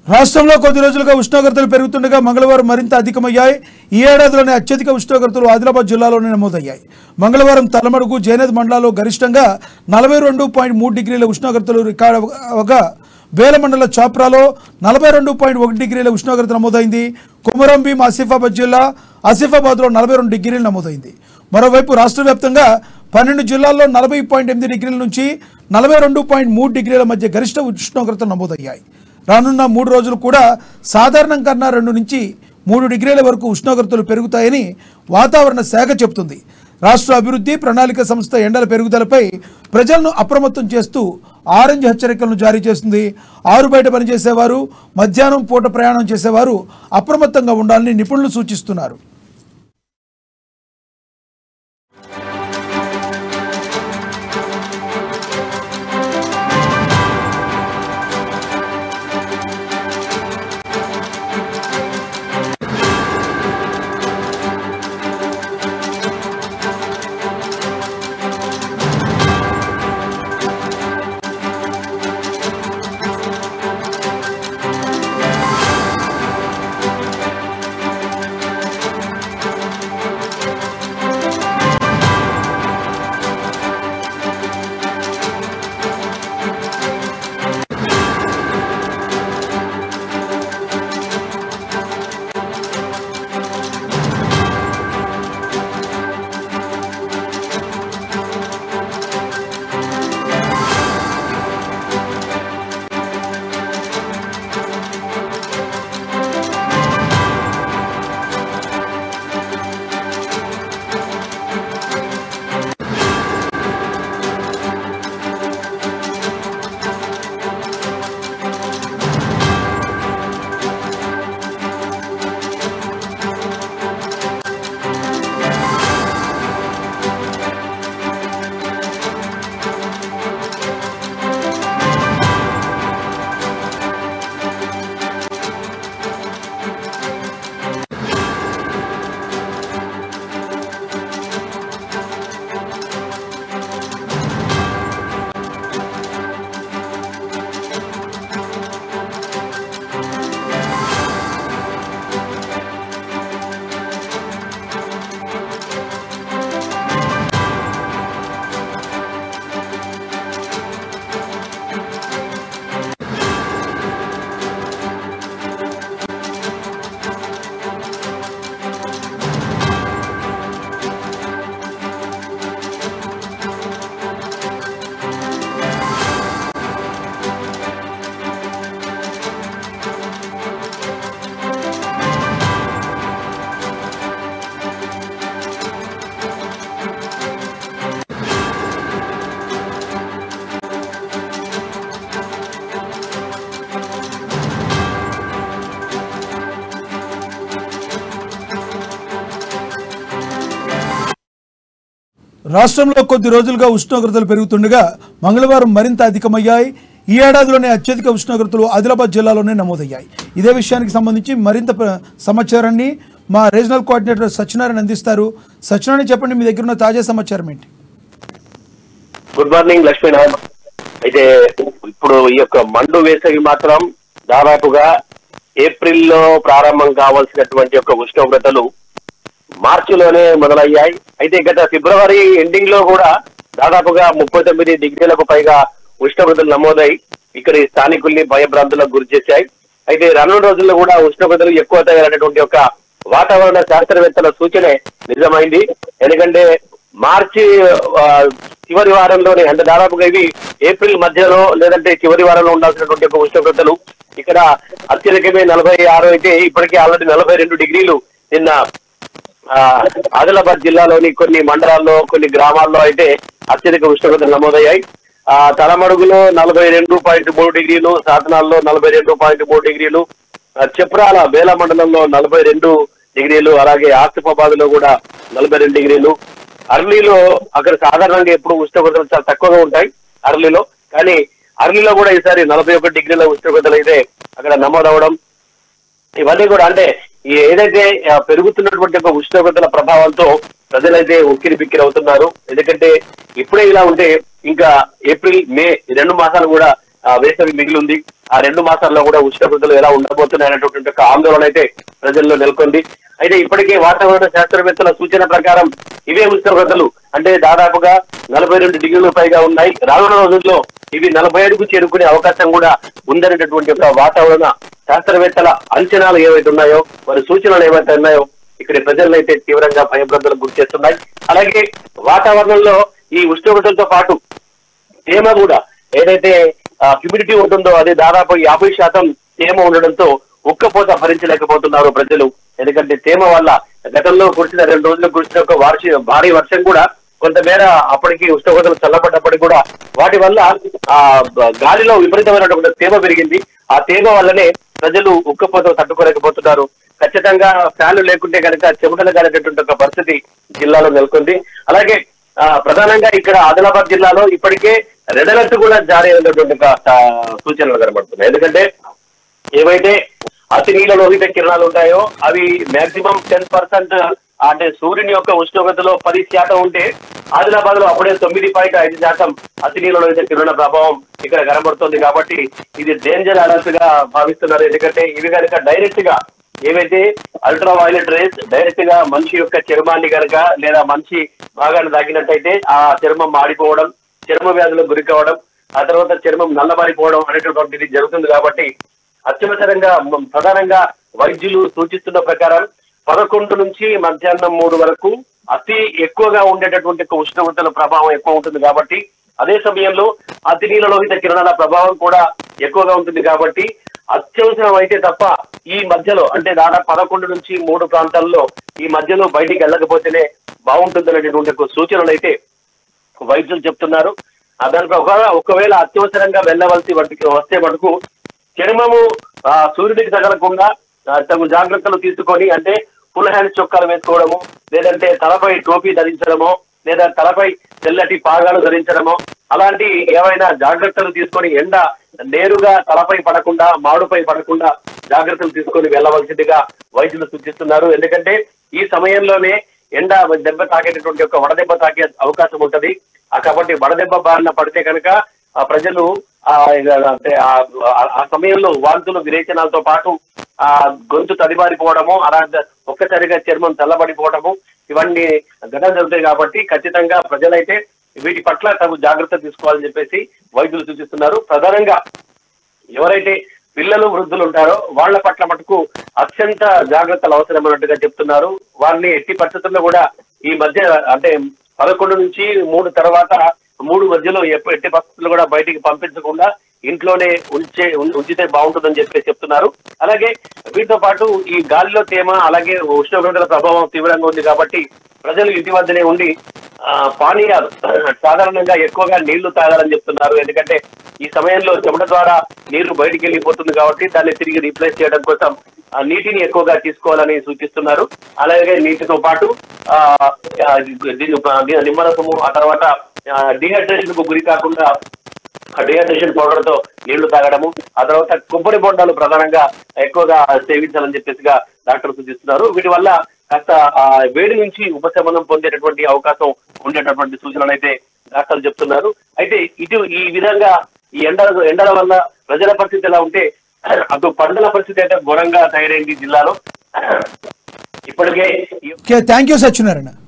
రాష్ట్రంలో కొద్ది రోజులుగా ఉష్ణోగ్రతలు పెరుగుతుండగా మంగళవారం మరింత అధికమయ్యాయి ఈ ఏడాదిలోనే అత్యధిక ఉష్ణోగ్రతలు ఆదిలాబాద్ జిల్లాలోనే నమోదయ్యాయి మంగళవారం తలమడుగు జైనద్ మండలాల్లో గరిష్టంగా నలభై రెండు పాయింట్ మూడు డిగ్రీల ఉష్ణోగ్రతలు రికార్డు అవగా బేలమండల చాప్రాలో నలభై రెండు పాయింట్ ఒకటి డిగ్రీల ఉష్ణోగ్రత నమోదైంది కుమరం భీం ఆసిఫాబాద్ జిల్లా ఆసిఫాబాద్లో నలభై రెండు డిగ్రీలు నమోదైంది మరోవైపు రాష్ట్ర వ్యాప్తంగా పన్నెండు జిల్లాల్లో నలభై పాయింట్ ఎనిమిది డిగ్రీల నుంచి నలభై రెండు పాయింట్ మూడు డిగ్రీల మధ్య గరిష్ట ఉష్ణోగ్రతలు నమోదయ్యాయి రానున్న మూడు రోజులు కూడా సాధారణం కన్నా రెండు నుంచి మూడు డిగ్రీల వరకు ఉష్ణోగ్రతలు పెరుగుతాయని వాతావరణ శాఖ చెబుతుంది రాష్ట్ర అభివృద్ధి ప్రణాళిక సంస్థ ఎండల పెరుగుదలపై ప్రజలను అప్రమత్తం చేస్తూ ఆరెంజ్ హెచ్చరికలను జారీ చేస్తుంది ఆరు బయట పనిచేసేవారు మధ్యాహ్నం పూట ప్రయాణం చేసేవారు అప్రమత్తంగా ఉండాలని నిపుణులు సూచిస్తున్నారు రాష్ట్రంలో కొద్ది రోజులుగా ఉష్ణోగ్రతలు పెరుగుతుండగా మంగళవారం మరింత అధికమయ్యాయి ఈ ఏడాదిలోనే అత్యధిక ఉష్ణోగ్రతలు ఆదిలాబాద్ జిల్లాలోనే నమోదయ్యాయి ఇదే విషయానికి సంబంధించి మరింత ప్ర- సమాచారాన్ని మా రీజనల్ కోఆర్డినేటర్ సత్యనారాయణ అందిస్తారు సత్యనారాయణ చెప్పండి మీ దగ్గర ఉన్న తాజా సమాచారం ఏంటి గుడ్ మార్నింగ్ లక్ష్మీనారాయణ అయితే ఇప్పుడు ఈ యొక్క మండు వేసవి మాత్రం దాదాపుగా ఏప్రిల్లో ప్రారంభం కావాల్సినటువంటి యొక్క ఉష్ణోగ్రతలు మార్చిలోనే మొదలయ్యాయి అయితే గత ఫిబ్రవరి ఎండింగ్ లో కూడా దాదాపుగా ముప్పై తొమ్మిది డిగ్రీలకు పైగా ఉష్ణోగ్రతలు నమోదై ఇక్కడ ఈ స్థానికుల్ని భయభ్రాంతులకు గురి చేశాయి అయితే రానున్న రోజుల్లో కూడా ఉష్ణోగ్రతలు ఎక్కువ తయారైనటువంటి యొక్క వాతావరణ శాస్త్రవేత్తల సూచనే నిజమైంది ఎందుకంటే మార్చి ఆ, చివరి వారంలోనే అంటే దాదాపుగా ఇవి ఏప్రిల్ మధ్యలో లేదంటే చివరి వారంలో ఉండాల్సినటువంటి ఒక ఉష్ణోగ్రతలు ఇక్కడ అత్యధికమే నలభై ఆరు అయితే ఇప్పటికే ఆల్రెడీ నలభై రెండు డిగ్రీలు నిన్న ఆ, ఆదిలాబాద్ జిల్లాలోని కొన్ని మండలాల్లో కొన్ని గ్రామాల్లో అయితే అత్యధిక ఉష్ణోగ్రతలు నమోదయ్యాయి ఆ తలమడుగులో నలభై రెండు పాయింట్ మూడు డిగ్రీలు సాధనాల్లో నలభై రెండు పాయింట్ మూడు డిగ్రీలు ఆ, చెప్రాల బేల మండలంలో నలభై రెండు డిగ్రీలు అలాగే ఆసిఫాబాద్ లో కూడా నలభై రెండు డిగ్రీలు అర్లీలో అక్కడ సాధారణంగా ఎప్పుడు ఉష్ణోగ్రతలు చాలా తక్కువగా ఉంటాయి అర్లీలో కానీ అర్లీలో కూడా ఈసారి నలభై ఒకటి డిగ్రీల ఉష్ణోగ్రతలు అయితే అక్కడ నమోదవడం ఇవన్నీ కూడా అంటే ఈ ఏదైతే ఆ, పెరుగుతున్నటువంటి ఒక ఉష్ణోగ్రతల ప్రభావంతో ప్రజలైతే ఉక్కిరి బిక్కిరి అవుతున్నారు ఎందుకంటే ఇప్పుడే ఇలా ఉంటే ఇంకా ఏప్రిల్ మే ఈ రెండు మాసాలు కూడా ఆ, వేసవి మిగిలి ఉంది ఆ రెండు మాసాల్లో కూడా ఉష్ణోగ్రతలు ఎలా ఉండబోతున్నాయి అనేటువంటి ఒక ఆందోళన అయితే ప్రజల్లో నెలకొంది అయితే ఇప్పటికే వాతావరణ శాస్త్రవేత్తల సూచన ప్రకారం ఇవే ఉష్ణోగ్రతలు అంటే దాదాపుగా నలభై రెండు డిగ్రీలు పైగా ఉన్నాయి రానున్న రోజుల్లో ఇవి నలభై ఐదుకు చేరుకునే అవకాశం కూడా ఉందనేటటువంటి ఒక వాతావరణ శాస్త్రవేత్తల అంచనాలు ఏవైతే ఉన్నాయో వారి సూచనలు ఏవైతే ఉన్నాయో ఇక్కడ ప్రజలను అయితే తీవ్రంగా భయభ్రాంతులకు గురి చేస్తున్నాయి అలాగే వాతావరణంలో ఈ ఉష్ణోగ్రతలతో పాటు తేమ కూడా ఏదైతే హ్యూమిడిటీ ఉంటుందో అది దాదాపు యాభై శాతం తేమ ఉండడంతో ఉక్కపోత భరించలేకపోతున్నారు ప్రజలు ఎందుకంటే తేమ వల్ల గతంలో కురిసిన రెండు రోజులు కురిసిన ఒక వార్షి భారీ వర్షం కూడా కొంతమేర అప్పటికి ఉష్ణోగ్రతలు చల్లబడ్డప్పటికి కూడా వాటి వల్ల ఆ బ- గాలిలో విపరీతమైనటువంటి తేమ పెరిగింది ఆ తేమ వల్లనే ప్రజలు ఉక్కపోత తట్టుకోలేకపోతున్నారు ఖచ్చితంగా ఫ్యాన్లు లేకుంటే కనుక చెమటలు కాలేటటువంటి ఒక పరిస్థితి జిల్లాలో నెలకొంది అలాగే ఆ, ప్రధానంగా ఇక్కడ ఆదిలాబాద్ జిల్లాలో ఇప్పటికే రెడ్ అలర్ట్ కూడా జారీ అయినటువంటి ఒక, ఆ, సూచనలు కనబడుతున్నాయి ఎందుకంటే ఏవైతే అతి నీల లోహిత కిరణాలు ఉంటాయో అవి మాక్సిమం టెన్ పర్సెంట్ అంటే సూర్యుని యొక్క ఉష్ణోగ్రతలో పది శాతం ఉంటే ఆదిలాబాద్ లో అప్పుడే తొమ్మిది పాయింట్ ఐదు శాతం అతి నీల లోహిత కిరణ ప్రభావం ఇక్కడ కనబడుతుంది కాబట్టి ఇది డేంజర్ అలర్ట్ గా భావిస్తున్నారు ఎందుకంటే ఇవి కనుక డైరెక్ట్ గా ఏవైతే అల్ట్రా వైలెట్ రేస్ డైరెక్ట్ గా మనిషి యొక్క చర్మాన్ని కనుక లేదా మనిషి భాగాన్ని తాకినట్టయితే ఆ చర్మం మాడిపోవడం చర్మ వ్యాధులకు గురి కావడం ఆ తర్వాత చర్మం నల్లబారిపోవడం అనేటటువంటిది జరుగుతుంది కాబట్టి అత్యవసరంగా మ- ప్రధానంగా వైద్యులు సూచిస్తున్న ప్రకారం పదకొండు నుంచి మధ్యాహ్నం మూడు వరకు అతి ఎక్కువగా ఉండేటటువంటి ఒక ఉష్ణోగ్రతల ప్రభావం ఎక్కువ ఉంటుంది కాబట్టి అదే సమయంలో అతి నీల లోహిత కిరణాల ప్రభావం కూడా ఎక్కువగా ఉంటుంది కాబట్టి అత్యవసరం అయితే తప్ప ఈ మధ్యలో అంటే దాదాపు పదకొండు నుంచి మూడు ప్రాంతాల్లో ఈ మధ్యలో బయటికి వెళ్ళకపోతేనే బాగుంటుందనేటటువంటి ఒక సూచనలు అయితే వైద్యులు చెప్తున్నారు ఆ దానికి ఒక ఒకవేళ అత్యవసరంగా వెళ్ళవలసి వాటికి వస్తే మటుకు చర్మము ఆ, సూర్యుడికి తగలకుండా ఆ, తగు జాగ్రత్తలు తీసుకొని అంటే ఫుల్ హ్యాండ్ చొక్కాలు వేసుకోవడము లేదంటే తలపై టోపీ ధరించడమో లేదా తలపై తెల్లటి పాగాలు ధరించడమో అలాంటి ఏవైనా జాగ్రత్తలు తీసుకొని ఎండ నేరుగా తలపై పడకుండా మాడుపై పడకుండా జాగ్రత్తలు తీసుకొని వెళ్ళవలసిందిగా వైద్యులు సూచిస్తున్నారు ఎందుకంటే ఈ సమయంలోనే ఎండ దెబ్బ తాకేటటువంటి ఒక వడదెబ్బ తాకే అవకాశం ఉంటది ఆ కాబట్టి వడదెబ్బ బారిన పడితే కనుక ఆ ప్రజలు ఆ ఇక అంటే ఆ- ఆ- ఆ సమయంలో వాంతులు విరేచనాలతో పాటు ఆ గొంతు తడిబారిపోవడము అలా ఒక్కసారిగా చర్మం చల్లబడిపోవడము ఇవన్నీ ఘటన జరుగుతాయి కాబట్టి ఖచ్చితంగా ప్రజలైతే వీటి పట్ల తగు జాగ్రత్త తీసుకోవాలని చెప్పేసి వైద్యులు సూచిస్తున్నారు ప్రధానంగా ఎవరైతే పిల్లలు వృద్ధులు ఉంటారో వాళ్ళ పట్ల మటుకు అత్యంత జాగ్రత్తలు అవసరమైనట్టుగా చెప్తున్నారు వారిని ఎట్టి పరిస్థితుల్లో కూడా ఈ మధ్య అంటే పదకొండు నుంచి మూడు తర్వాత మూడు మధ్యలో ఎప్ప- ఎట్టి పరిస్థితుల్లో కూడా బయటికి పంపించకుండా ఇంట్లోనే ఉంచే ఉం- ఉంచితే బాగుంటుందని చెప్పి చెప్తున్నారు అలాగే వీటితో పాటు ఈ గాలిలో తేమ అలాగే ఉష్ణోగ్రతల ప్రభావం తీవ్రంగా ఉంది కాబట్టి ప్రజలు ఇంటి వద్దనే ఉండి ఆ, పానీయాలు సాధారణంగా ఎక్కువగా నీళ్లు తాగాలని చెప్తున్నారు ఎందుకంటే ఈ సమయంలో చెమట ద్వారా నీరు బయటికి వెళ్ళిపోతుంది కాబట్టి దాన్ని తిరిగి రీప్లేస్ చేయడం కోసం ఆ నీటిని ఎక్కువగా తీసుకోవాలని సూచిస్తున్నారు అలాగే నీటితో పాటు ఆ ఆ, దీన్ని ని- నిమ్మరసము ఆ తర్వాత డిహైడ్రేషన్ కు గురి కాకుండా డిహైడ్రేషన్ పౌడర్ తో నీళ్లు తాగడము ఆ తర్వాత కొబ్బరి బొండాలు ప్రధానంగా ఎక్కువగా సేవించాలని చెప్పేసిగా డాక్టర్ సూచిస్తున్నారు వీటి వల్ల కాస్త ఆ వేడి నుంచి ఉపశమనం పొందేటటువంటి అవకాశం ఉండేటటువంటి సూచనలు అయితే డాక్టర్లు చెప్తున్నారు అయితే ఇటు ఈ విధంగా ఈ ఎండ ఎండల వల్ల ప్రజల పరిస్థితి ఎలా ఉంటే అటు పంటల పరిస్థితి అయితే ఘోరంగా తయారైంది జిల్లాలో ఇప్పటికే ఈ ఓకే థ్యాంక్ యూ సత్యనారాయణ